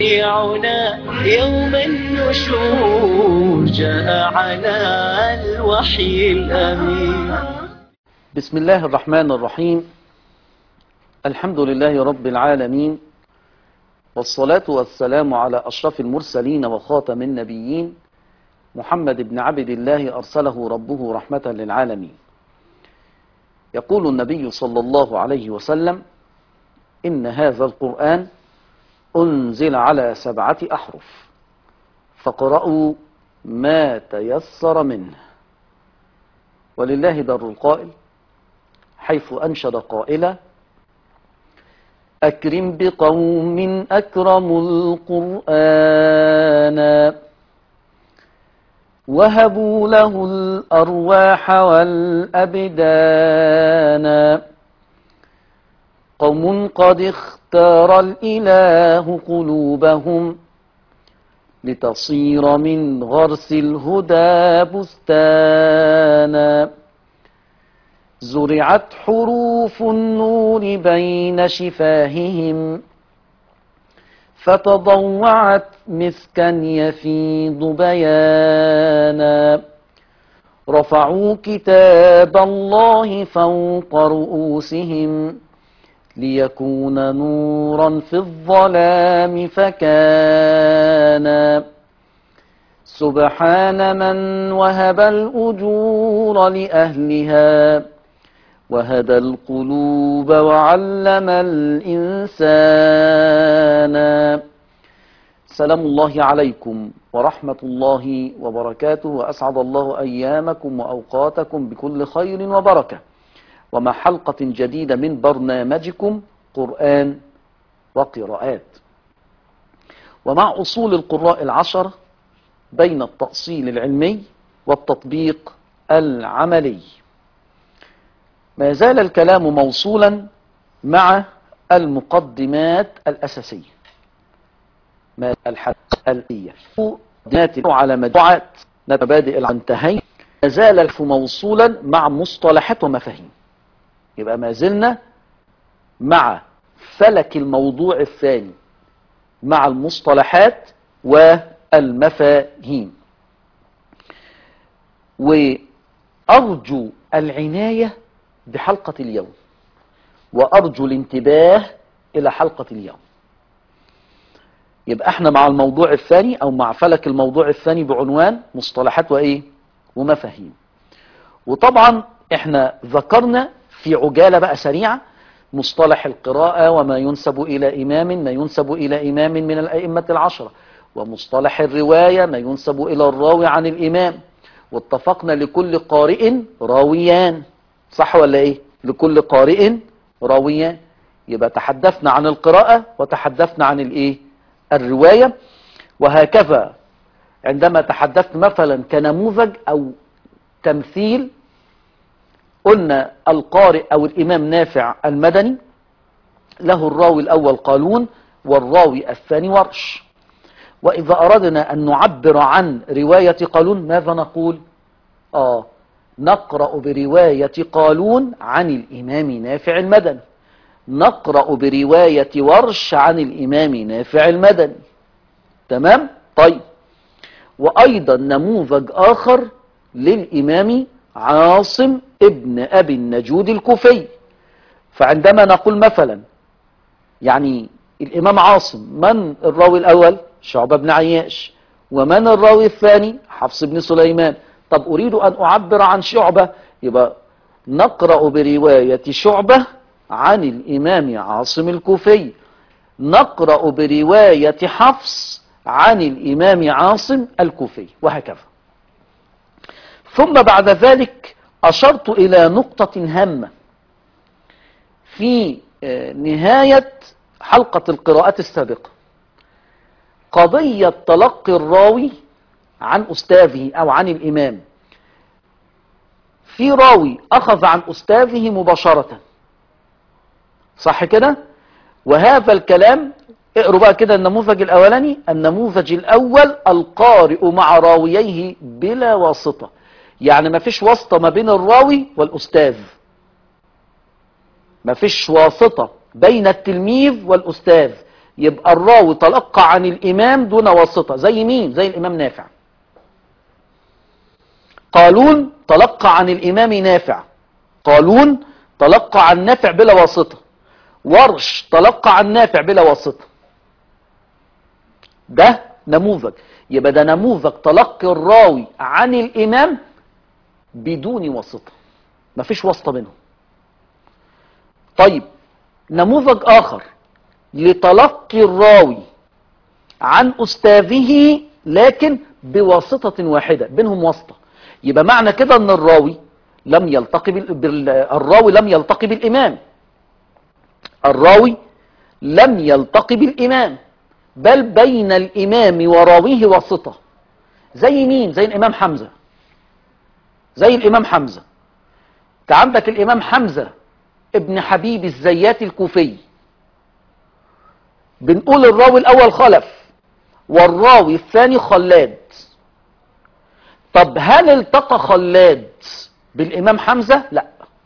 شفيعنا يوم النشور جاء على الوحي الأمين بسم الله الرحمن الرحيم الحمد لله رب العالمين والصلاة والسلام على أشرف المرسلين وخاتم النبيين محمد بن عبد الله أرسله ربه رحمة للعالمين يقول النبي صلى الله عليه وسلم إن هذا القرآن أنزل على سبعة أحرف فاقرأوا ما تيسر منه ولله در القائل حيث أنشد قائلا أكرم بقوم أكرموا القرآن وهبوا له الأرواح والأبدان قوم قد اختار الإله قلوبهم لتصير من غرس الهدى بستانا زرعت حروف النور بين شفاههم فتضوعت مسكا يفيض بيانا رفعوا كتاب الله فوق رؤوسهم ليكون نورا في الظلام فكان سبحان من وهب الأجور لأهلها وهدى القلوب وعلم الإنسان سلام الله عليكم ورحمة الله وبركاته وأسعد الله أيامكم وأوقاتكم بكل خير وبركة ومع حلقة جديدة من برنامجكم قرآن وقراءات ومع أصول القراء العشر بين التأصيل العلمي والتطبيق العملي ما زال الكلام موصولا مع المقدمات الأساسية ما الحد الأساسية على مجموعات مبادئ الانتهي ما زال الف موصولا مع مصطلحات ومفاهيم يبقى ما زلنا مع فلك الموضوع الثاني مع المصطلحات والمفاهيم وأرجو العناية بحلقة اليوم وأرجو الانتباه إلى حلقة اليوم يبقى احنا مع الموضوع الثاني أو مع فلك الموضوع الثاني بعنوان مصطلحات وإيه ومفاهيم وطبعا احنا ذكرنا في عجالة بقى سريعة مصطلح القراءة وما ينسب إلى إمام ما ينسب إلى إمام من الأئمة العشرة ومصطلح الرواية ما ينسب إلى الراوي عن الإمام واتفقنا لكل قارئ راويان صح ولا إيه لكل قارئ راويان يبقى تحدثنا عن القراءة وتحدثنا عن الإيه الرواية وهكذا عندما تحدثت مثلا كنموذج أو تمثيل قلنا القارئ أو الإمام نافع المدني له الراوي الأول قالون والراوي الثاني ورش وإذا أردنا أن نعبر عن رواية قالون ماذا نقول آه نقرأ برواية قالون عن الإمام نافع المدني نقرأ برواية ورش عن الإمام نافع المدني تمام طيب وأيضا نموذج آخر للإمام عاصم ابن أبي النجود الكوفي فعندما نقول مثلا يعني الإمام عاصم من الراوي الأول شعبة بن عياش ومن الراوي الثاني حفص بن سليمان طب أريد أن أعبر عن شعبة يبقى نقرأ برواية شعبة عن الإمام عاصم الكوفي نقرأ برواية حفص عن الإمام عاصم الكوفي وهكذا ثم بعد ذلك أشرت إلى نقطة هامة في نهاية حلقة القراءات السابقة قضية تلقي الراوي عن أستاذه أو عن الإمام في راوي أخذ عن أستاذه مباشرة صح كده وهذا الكلام اقروا بقى كده النموذج الأولاني النموذج الأول القارئ مع راوييه بلا واسطة يعني ما فيش واسطة ما بين الراوي والأستاذ ما فيش واسطة بين التلميذ والأستاذ يبقى الراوي تلقى عن الامام دون واسطة زي مين زي الامام نافع قالون تلقى عن الامام نافع قالون تلقى عن نافع بلا واسطة ورش تلقى عن نافع بلا واسطة ده نموذج يبقى ده نموذج تلقي الراوي عن الامام بدون واسطة مفيش واسطة بينهم طيب نموذج اخر لتلقي الراوي عن استاذه لكن بواسطة واحدة بينهم واسطة يبقى معنى كده ان الراوي لم يلتقي بال... بال... الراوي لم يلتقي بالامام الراوي لم يلتقي بالامام بل بين الامام وراويه واسطة زي مين زي الامام حمزة زي الامام حمزة انت عندك الامام حمزة ابن حبيب الزيات الكوفي بنقول الراوي الاول خلف والراوي الثاني خلاد طب هل التقى خلاد بالامام حمزة لا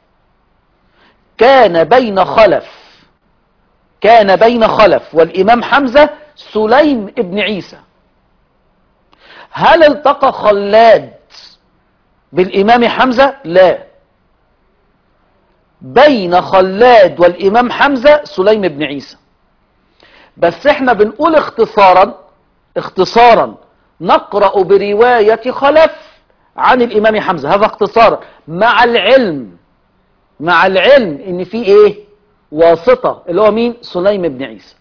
كان بين خلف كان بين خلف والامام حمزة سليم ابن عيسى هل التقى خلاد بالامام حمزة لا بين خلاد والامام حمزة سليم بن عيسى بس احنا بنقول اختصارا اختصارا نقرأ برواية خلف عن الامام حمزة هذا اختصارا مع العلم مع العلم ان في ايه واسطة اللي هو مين سليم بن عيسى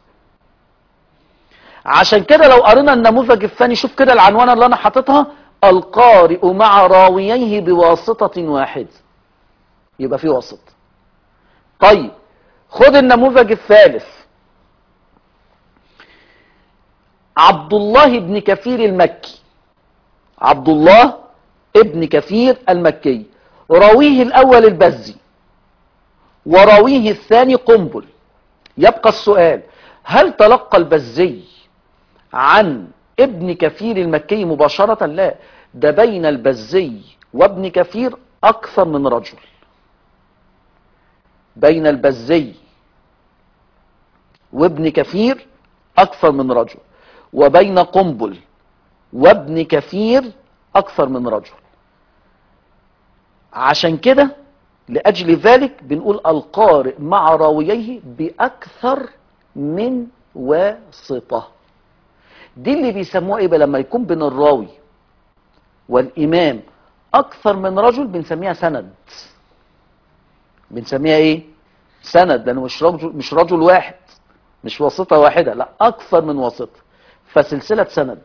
عشان كده لو قرينا النموذج الثاني شوف كده العنوان اللي انا حاططها القارئ مع راوييه بواسطة واحدة يبقى في واسطة طيب خد النموذج الثالث عبد الله بن كثير المكي عبد الله ابن كثير المكي راويه الاول البزي وراويه الثاني قنبل يبقى السؤال هل تلقى البزي عن ابن كثير المكي مباشرة لا ده بين البزي وابن كثير اكثر من رجل بين البزي وابن كثير اكثر من رجل وبين قنبل وابن كثير اكثر من رجل عشان كده لاجل ذلك بنقول القارئ مع راوييه باكثر من واسطة دي اللي بيسموها ايه بقى لما يكون بين الراوي والامام اكثر من رجل بنسميها سند بنسميها ايه سند لانه مش رجل مش رجل واحد مش واسطة واحدة لا اكثر من واسطة فسلسلة سند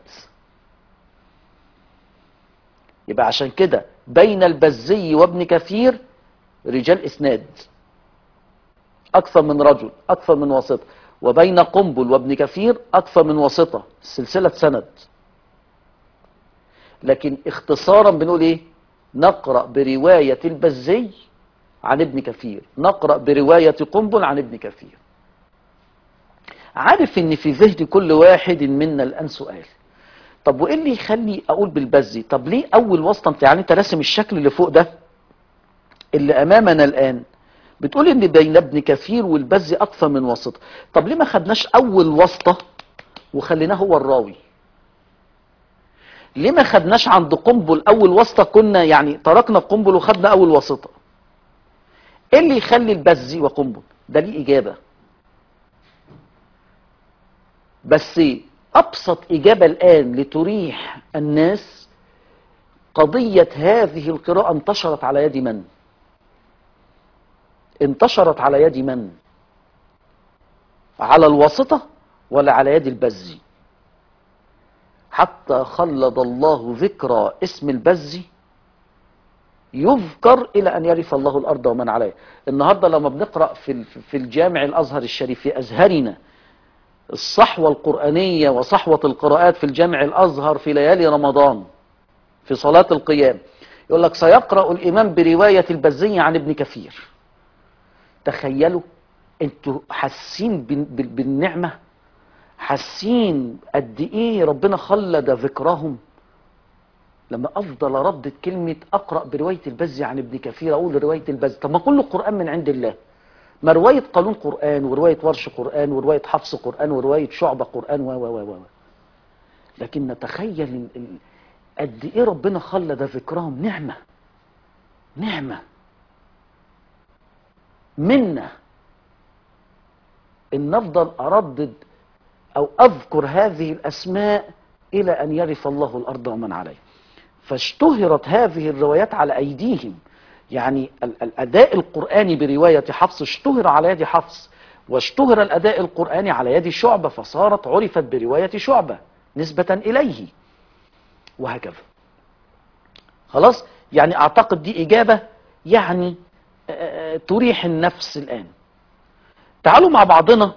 يبقى عشان كده بين البزي وابن كثير رجال اسناد اكثر من رجل اكثر من واسطة وبين قنبل وابن كثير اكثر من واسطة سلسلة سند لكن اختصارا بنقول ايه نقرأ برواية البزي عن ابن كثير نقرأ برواية قنبل عن ابن كثير عارف ان في ذهن كل واحد منا الان سؤال طب وايه اللي يخلي اقول بالبزي طب ليه اول واسطه انت يعني انت راسم الشكل اللي فوق ده اللي امامنا الان بتقول ان بين ابن كثير والبزي اكثر من واسطه طب ليه ما خدناش اول واسطه وخليناه هو الراوي ليه ما خدناش عند قنبل اول واسطه كنا يعني تركنا قنبل وخدنا اول واسطه ايه اللي يخلي البزي وقنبل ده ليه اجابه بس ابسط اجابه الان لتريح الناس قضيه هذه القراءه انتشرت على يد من انتشرت على يد من على الواسطه ولا على يد البزي حتى خلد الله ذكرى اسم البزي يذكر الى ان يرث الله الارض ومن عليها النهارده لما بنقرا في في الجامع الازهر الشريف في ازهرنا الصحوة القرآنية وصحوة القراءات في الجامع الأزهر في ليالي رمضان في صلاة القيام يقول لك سيقرأ الإمام برواية البزي عن ابن كثير تخيلوا انتوا حاسين بالنعمة حاسين قد ايه ربنا خلد ذكرهم لما افضل ردد كلمة اقرأ برواية البزي عن ابن كثير اقول رواية البزي طب ما كل القرآن من عند الله ما رواية قانون قرآن ورواية ورش قرآن ورواية حفص قرآن ورواية شعبة قرآن و و و و لكن نتخيل ال- ال- قد ايه ربنا خلد ذكرهم نعمة نعمة منا ان افضل اردد او اذكر هذه الاسماء الى ان يرث الله الارض ومن عليها فاشتهرت هذه الروايات على ايديهم يعني ال- الاداء القراني بروايه حفص اشتهر على يد حفص واشتهر الاداء القراني على يد شعبه فصارت عرفت بروايه شعبه نسبه اليه وهكذا خلاص يعني اعتقد دي اجابه يعني آه، تريح النفس الان تعالوا مع بعضنا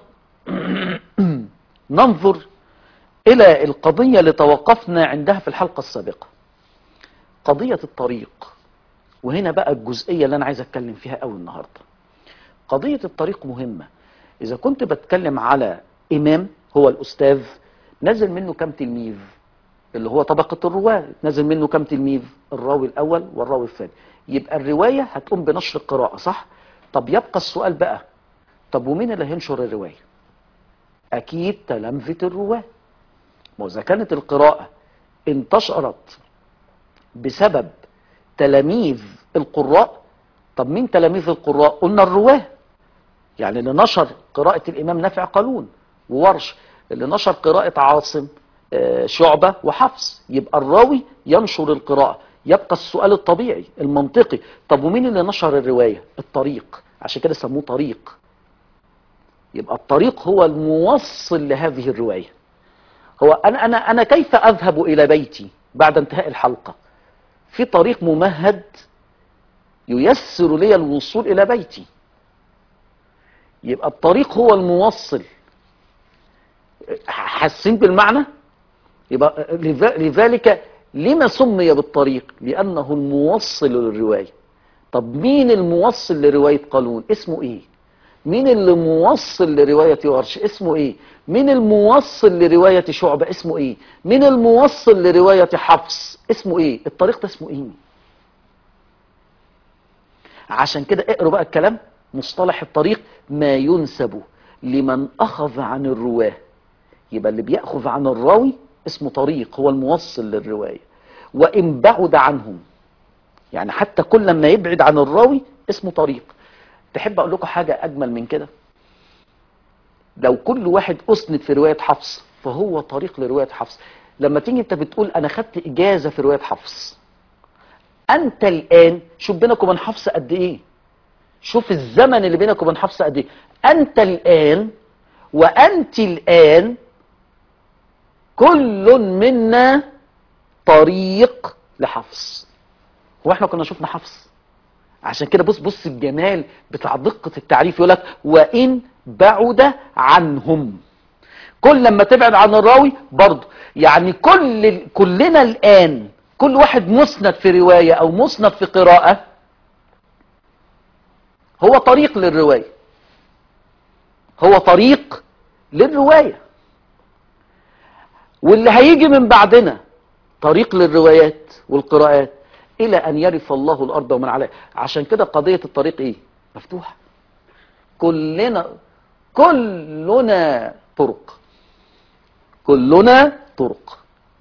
ننظر الى القضيه اللي توقفنا عندها في الحلقه السابقه قضيه الطريق وهنا بقى الجزئيه اللي انا عايز اتكلم فيها قوي النهارده قضيه الطريق مهمه اذا كنت بتكلم على امام هو الاستاذ نزل منه كم تلميذ اللي هو طبقه الرواه نزل منه كم تلميذ الراوي الاول والراوي الثاني يبقى الروايه هتقوم بنشر القراءه صح طب يبقى السؤال بقى طب ومين اللي هينشر الروايه اكيد تلامذه الرواه ما هو اذا كانت القراءه انتشرت بسبب تلاميذ القراء طب مين تلاميذ القراء قلنا الرواه يعني اللي نشر قراءة الإمام نافع قالون وورش اللي نشر قراءة عاصم آه، شعبة وحفص يبقى الراوي ينشر القراءة يبقى السؤال الطبيعي المنطقي طب ومين اللي نشر الرواية الطريق عشان كده سموه طريق يبقى الطريق هو الموصل لهذه الرواية هو أنا أنا أنا كيف أذهب إلى بيتي بعد انتهاء الحلقة في طريق ممهد ييسر لي الوصول إلى بيتي يبقى الطريق هو الموصل حاسين بالمعنى يبقى لذا- لذلك لما سمي بالطريق لأنه الموصل للرواية طب مين الموصل لرواية قانون اسمه ايه مين اللي موصل لرواية ورش اسمه ايه مين الموصل لرواية شعبة اسمه ايه مين الموصل لرواية حفص اسمه ايه الطريق ده اسمه ايه عشان كده اقروا بقى الكلام مصطلح الطريق ما ينسب لمن اخذ عن الرواه يبقى اللي بياخذ عن الراوي اسمه طريق هو الموصل للروايه وان بعد عنهم يعني حتى كل ما يبعد عن الراوي اسمه طريق تحب اقول لكم حاجه اجمل من كده لو كل واحد اسند في روايه حفص فهو طريق لروايه حفص لما تيجي انت بتقول انا خدت اجازه في روايه حفص انت الان شوف بينك وبين حفص قد ايه شوف الزمن اللي بينك وبين حفص قد ايه انت الان وانت الان كل منا طريق لحفص هو احنا كنا شفنا حفص عشان كده بص بص الجمال بتاع دقة التعريف يقول لك وإن بعد عنهم كل لما تبعد عن الراوي برضه يعني كل كلنا الآن كل واحد مسند في رواية أو مسند في قراءة هو طريق للرواية هو طريق للرواية واللي هيجي من بعدنا طريق للروايات والقراءات الى ان يرث الله الارض ومن عليها عشان كده قضيه الطريق ايه مفتوحه كلنا كلنا طرق كلنا طرق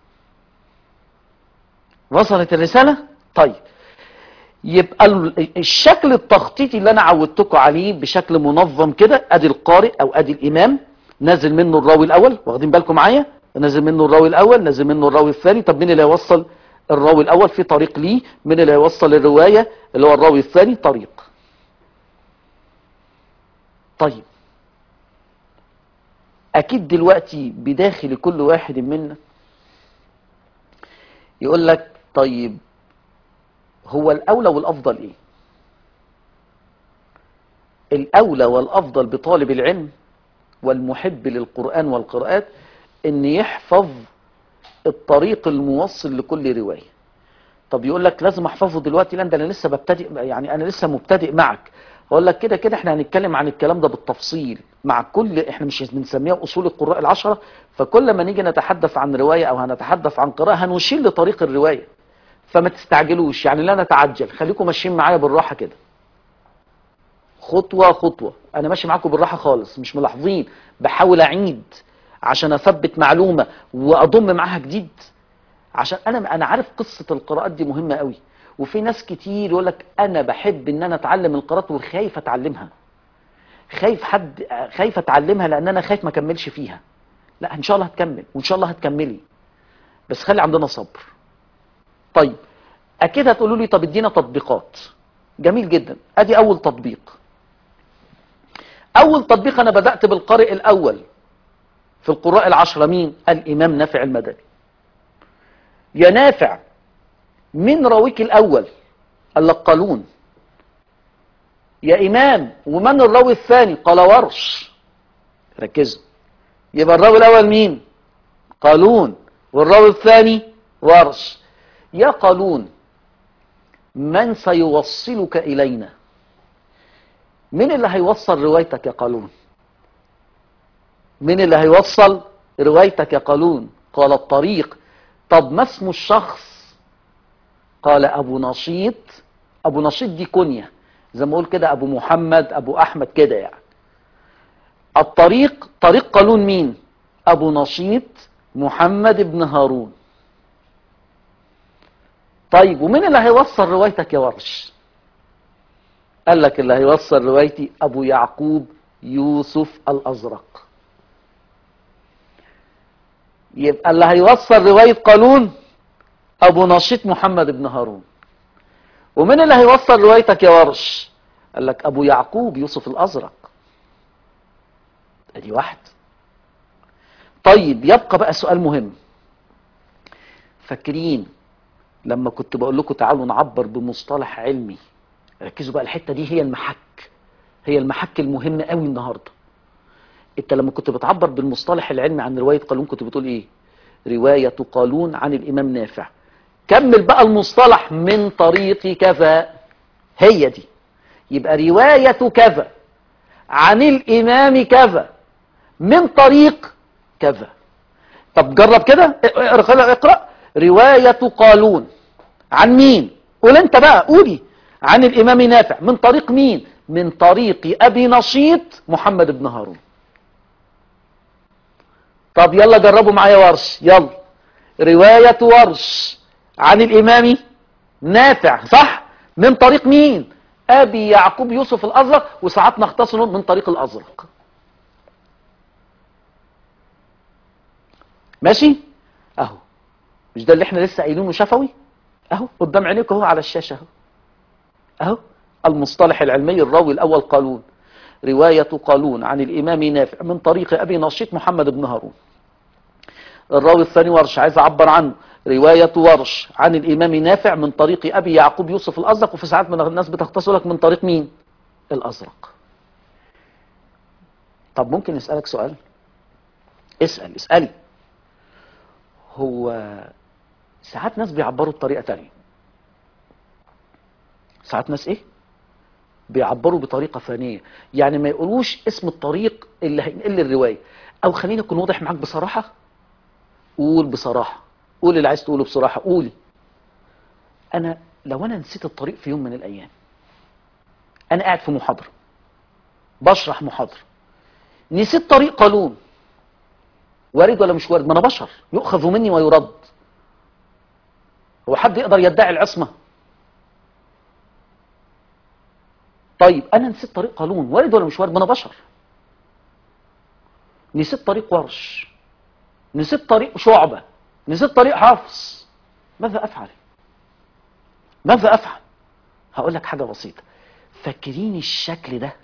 وصلت الرساله طيب يبقى ال- الشكل التخطيطي اللي انا عودتكم عليه بشكل منظم كده ادي القارئ او ادي الامام نازل منه الراوي الاول واخدين بالكم معايا نازل منه الراوي الاول نازل منه الراوي الثاني طب مين اللي هيوصل الراوي الاول في طريق ليه مين اللي هيوصل الروايه اللي هو الراوي الثاني طريق طيب اكيد دلوقتي بداخل كل واحد منا يقول لك طيب هو الاولى والافضل ايه الاولى والافضل بطالب العلم والمحب للقران والقراءات ان يحفظ الطريق الموصل لكل روايه طب يقول لك لازم احفظه دلوقتي لا ده انا لسه ببتدئ يعني انا لسه مبتدئ معك اقول لك كده كده احنا هنتكلم عن الكلام ده بالتفصيل مع كل احنا مش بنسميها اصول القراء العشره فكل ما نيجي نتحدث عن روايه او هنتحدث عن قراءه هنشير لطريق الروايه فما تستعجلوش يعني لا نتعجل خليكم ماشيين معايا بالراحه كده خطوة خطوة انا ماشي معاكم بالراحة خالص مش ملاحظين بحاول اعيد عشان اثبت معلومة واضم معاها جديد عشان انا انا عارف قصة القراءات دي مهمة قوي وفي ناس كتير يقول لك انا بحب ان انا اتعلم القراءات وخايف اتعلمها خايف حد خايف اتعلمها لان انا خايف ما اكملش فيها لا ان شاء الله هتكمل وان شاء الله هتكملي بس خلي عندنا صبر طيب اكيد هتقولوا لي طب ادينا تطبيقات جميل جدا ادي اول تطبيق اول تطبيق انا بدأت بالقارئ الاول في القراء العشرة مين الامام نافع المدني يا نافع من راويك الاول قال لك قالون يا امام ومن الراوي الثاني قال ورش ركزوا يبقى الراوي الاول مين قالون والراوي الثاني ورش يا قالون من سيوصلك الينا مين اللي هيوصل روايتك يا قالون مين اللي هيوصل روايتك يا قالون قال الطريق طب ما اسم الشخص قال ابو نشيط ابو نشيط دي كنية زي ما اقول كده ابو محمد ابو احمد كده يعني الطريق طريق قالون مين ابو نشيط محمد بن هارون طيب ومين اللي هيوصل روايتك يا ورش قال لك اللي هيوصل روايتي ابو يعقوب يوسف الازرق يبقى اللي هيوصل رواية قانون ابو نشيط محمد بن هارون ومين اللي هيوصل روايتك يا ورش قال لك ابو يعقوب يوسف الازرق ادي واحد طيب يبقى بقى سؤال مهم فاكرين لما كنت بقول لكم تعالوا نعبر بمصطلح علمي ركزوا بقى الحته دي هي المحك هي المحك المهم قوي النهارده انت لما كنت بتعبر بالمصطلح العلمي عن روايه قالون كنت بتقول ايه روايه قالون عن الامام نافع كمل بقى المصطلح من طريق كذا هي دي يبقى روايه كذا عن الامام كذا من طريق كذا طب جرب كده اقرا اقرا روايه قالون عن مين قول انت بقى قولي عن الامام نافع من طريق مين من طريق ابي نشيط محمد بن هارون طب يلا جربوا معايا ورش يلا رواية ورش عن الامام نافع صح من طريق مين ابي يعقوب يوسف الازرق وساعات نختصر من طريق الازرق ماشي اهو مش ده اللي احنا لسه قايلينه شفوي اهو قدام عينيك اهو على الشاشه اهو اهو المصطلح العلمي الراوي الاول قالون رواية قالون عن الامام نافع من طريق ابي نشيط محمد بن هارون الراوي الثاني ورش عايز اعبر عنه رواية ورش عن الامام نافع من طريق ابي يعقوب يوسف الازرق وفي ساعات من الناس بتختصر لك من طريق مين الازرق طب ممكن اسالك سؤال اسال اسالي هو ساعات ناس بيعبروا بطريقه تانية ساعات ناس ايه بيعبروا بطريقه ثانيه يعني ما يقولوش اسم الطريق اللي هينقل الروايه او خليني اكون واضح معاك بصراحه قول بصراحه قول اللي عايز تقوله بصراحه قولي انا لو انا نسيت الطريق في يوم من الايام انا قاعد في محاضره بشرح محاضره نسيت طريق قانون وارد ولا مش وارد ما انا بشر يؤخذ مني ويرد هو حد يقدر يدعي العصمه طيب انا نسيت طريق قانون وارد ولا مش وارد ما انا بشر نسيت طريق ورش نسيت طريق شعبه نسيت طريق حفص ماذا افعل ماذا افعل هقول لك حاجه بسيطه فاكرين الشكل ده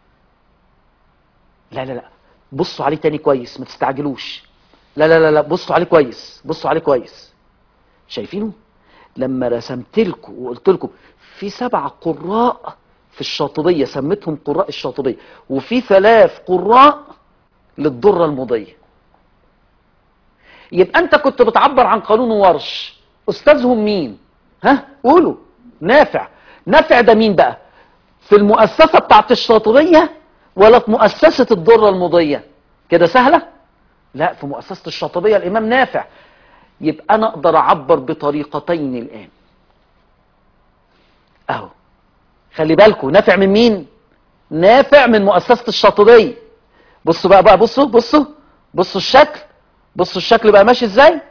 لا لا لا بصوا عليه تاني كويس ما تستعجلوش لا لا لا لا بصوا عليه كويس بصوا عليه كويس شايفينه لما رسمت لكم وقلت لكم في سبع قراء في الشاطبية سميتهم قراء الشاطبية وفي ثلاث قراء للضرة المضية يبقى انت كنت بتعبر عن قانون ورش استاذهم مين ها قولوا نافع نافع ده مين بقى في المؤسسة بتاعت الشاطبية ولا في مؤسسة الضرة المضية كده سهلة لا في مؤسسة الشاطبية الامام نافع يبقى انا اقدر اعبر بطريقتين الان اهو خلي بالكم نافع من مين نافع من مؤسسة الشاطبية بصوا بقى بقى بصوا بصوا بصوا الشكل بصوا الشكل بقى ماشي ازاي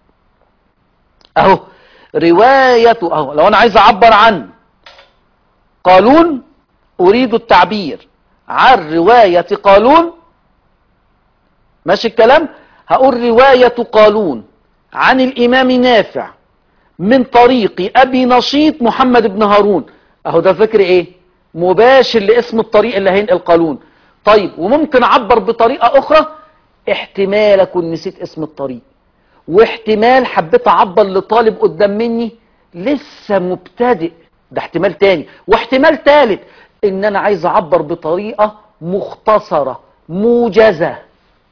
اهو رواية اهو لو انا عايز اعبر عن قالون اريد التعبير عن رواية قالون ماشي الكلام هقول رواية قالون عن الامام نافع من طريق ابي نشيط محمد بن هارون اهو ده فكر ايه مباشر لاسم الطريق اللي هينقل قالون طيب وممكن اعبر بطريقة اخرى احتمال اكون نسيت اسم الطريق واحتمال حبيت اعبر لطالب قدام مني لسه مبتدئ ده احتمال تاني واحتمال تالت ان انا عايز اعبر بطريقة مختصرة موجزة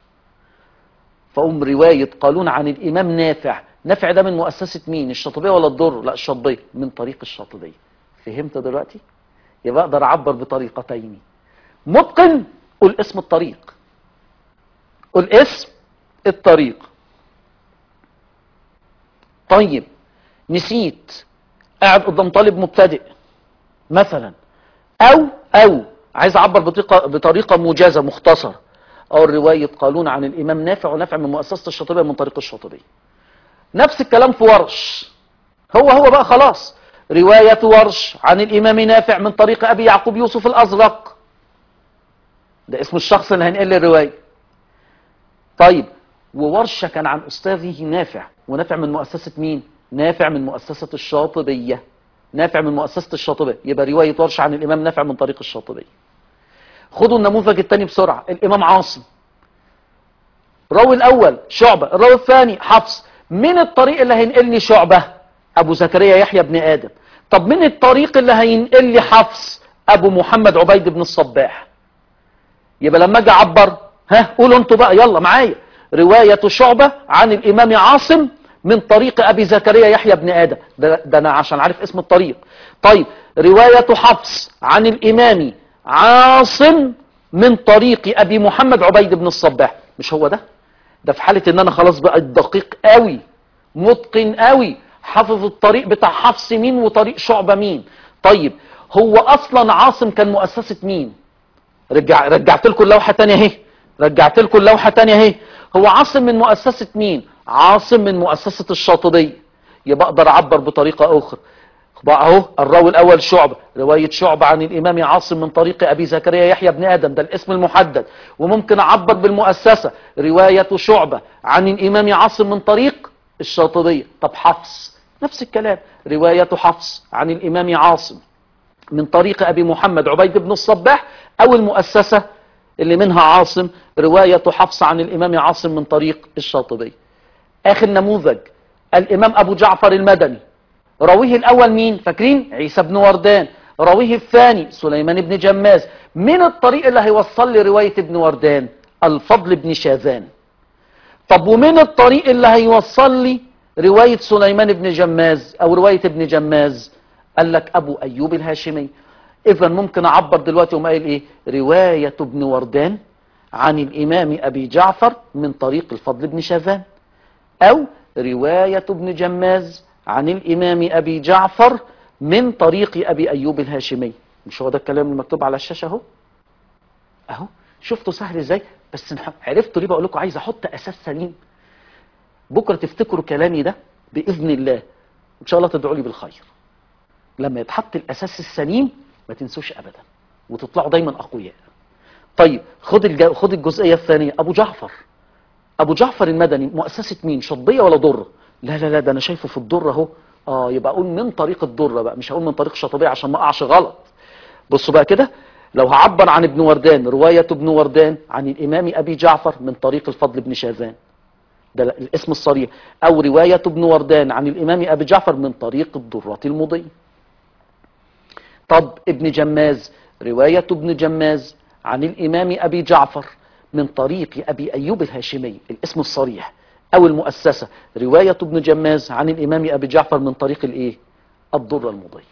فأم رواية قالون عن الإمام نافع نافع ده من مؤسسة مين الشاطبية ولا الضر لا الشاطبية من طريق الشاطبية فهمت دلوقتي يبقى اقدر اعبر بطريقتين متقن قول اسم الطريق قول اسم الطريق طيب نسيت قاعد قدام طالب مبتدئ مثلا او او عايز اعبر بطريقه بطريقه موجزه مختصره او روايه قالون عن الامام نافع ونافع من مؤسسه الشاطبيه من طريق الشاطبيه نفس الكلام في ورش هو هو بقى خلاص روايه ورش عن الامام نافع من طريق ابي يعقوب يوسف الازرق ده اسم الشخص اللي هنقل الروايه طيب وورشه كان عن استاذه نافع ونافع من مؤسسه مين نافع من مؤسسه الشاطبيه نافع من مؤسسه الشاطبيه يبقى روايه ورشه عن الامام نافع من طريق الشاطبيه خدوا النموذج الثاني بسرعه الامام عاصم الراوي الاول شعبه الراوي الثاني حفص من الطريق اللي هينقلني شعبه ابو زكريا يحيى بن ادم طب من الطريق اللي هينقل لي حفص ابو محمد عبيد بن الصباح يبقى لما اجي اعبر ها قولوا انتوا بقى يلا معايا روايه شعبه عن الامام عاصم من طريق ابي زكريا يحيى بن ادم ده, ده انا عشان عارف اسم الطريق طيب روايه حفص عن الامام عاصم من طريق ابي محمد عبيد بن الصباح مش هو ده ده في حاله ان انا خلاص بقى دقيق قوي متقن قوي حافظ الطريق بتاع حفص مين وطريق شعبه مين طيب هو اصلا عاصم كان مؤسسه مين رجع رجعت لكم اللوحه ثانيه اهي رجعت لكم اللوحه ثانيه اهي هو عاصم من مؤسسه مين عاصم من مؤسسه الشاطبيه يبقى اقدر اعبر بطريقه اخرى بقى اهو الراوي الاول شعبه روايه شعبه عن الامام عاصم من طريق ابي زكريا يحيى بن ادم ده الاسم المحدد وممكن اعبر بالمؤسسه روايه شعبه عن الامام عاصم من طريق الشاطبيه طب حفص نفس الكلام روايه حفص عن الامام عاصم من طريق ابي محمد عبيد بن الصباح او المؤسسه اللي منها عاصم روايه حفص عن الامام عاصم من طريق الشاطبيه اخر نموذج الامام ابو جعفر المدني راويه الاول مين فاكرين عيسى بن وردان راويه الثاني سليمان بن جماز من الطريق اللي هيوصل لي روايه ابن وردان الفضل بن شاذان طب ومن الطريق اللي هيوصل لي روايه سليمان بن جماز او روايه ابن جماز قال لك ابو ايوب الهاشمي اذا ممكن اعبر دلوقتي وما قايل ايه روايه ابن وردان عن الامام ابي جعفر من طريق الفضل بن شاذان او روايه ابن جماز عن الامام ابي جعفر من طريق ابي ايوب الهاشمي مش هو ده الكلام المكتوب على الشاشه اهو اهو شفتوا سهل ازاي بس نح- عرفتوا ليه بقول لكم عايز احط اساس سليم بكره تفتكروا كلامي ده باذن الله ان شاء الله تدعوا لي بالخير لما يتحط الاساس السليم ما تنسوش ابدا وتطلعوا دايما اقوياء طيب خد الج... خد الجزئيه الثانيه ابو جعفر ابو جعفر المدني مؤسسه مين شطبيه ولا ضره لا لا لا ده انا شايفه في الضره اهو اه يبقى اقول من طريق الضره بقى مش هقول من طريق الشطبيه عشان ما اقعش غلط بصوا بقى كده لو هعبر عن ابن وردان روايه ابن وردان عن الامام ابي جعفر من طريق الفضل بن شاذان ده الاسم الصريح او روايه ابن وردان عن الامام ابي جعفر من طريق الضره المضيه طب ابن جماز روايه ابن جماز عن الامام ابي جعفر من طريق ابي ايوب الهاشمي الاسم الصريح او المؤسسه روايه ابن جماز عن الامام ابي جعفر من طريق الايه الضره المضيه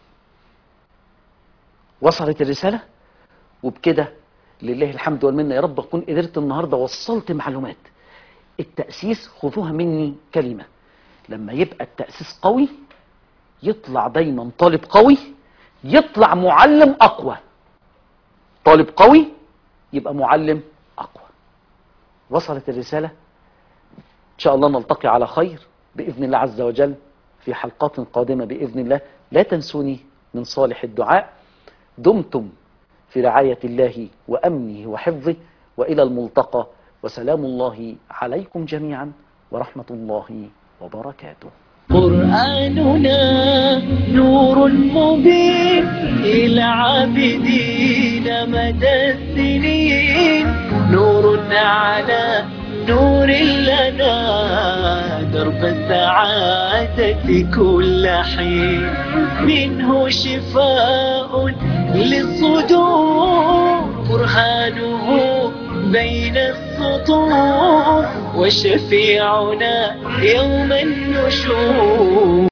وصلت الرساله وبكده لله الحمد والمنه يا رب اكون قدرت النهارده وصلت معلومات التاسيس خذوها مني كلمه لما يبقى التاسيس قوي يطلع دايما طالب قوي يطلع معلم اقوى طالب قوي يبقى معلم أقوى وصلت الرسالة إن شاء الله نلتقي على خير بإذن الله عز وجل في حلقات قادمة بإذن الله لا تنسوني من صالح الدعاء دمتم في رعاية الله وأمنه وحفظه وإلى الملتقى وسلام الله عليكم جميعا ورحمة الله وبركاته قرآننا نور مبين إلى عابدين مدى السنين نور على نور لنا درب السعادة كل حين منه شفاء للصدور برهانه بين السطور وشفيعنا يوم النشور